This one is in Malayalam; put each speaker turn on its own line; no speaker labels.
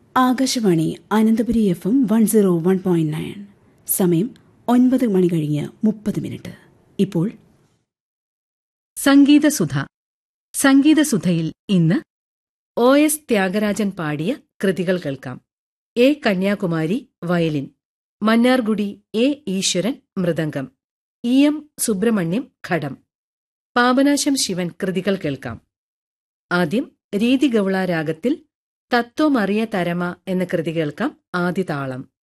Akashvani Ananthapuri F M one zero one point nine സമയം ഒൻപത് മണി കഴിഞ്ഞ് മുപ്പത് മിനിറ്റ് ഇപ്പോൾ
സംഗീതസുധ സംഗീതസുധയിൽ ഇന്ന് ഒ എസ് ത്യാഗരാജൻ പാടിയ കൃതികൾ കേൾക്കാം A Kanyakumari violin Mannargudi A Eswaran mridangam E M Subramaniam ghatam Papanasam Sivan കൃതികൾ കേൾക്കാം ആദ്യം രീതിഗൗള രാഗത്തിൽ തത്വമറിയ തരമ എന്ന കൃതി കേൾക്കാം ആദ്യ താളം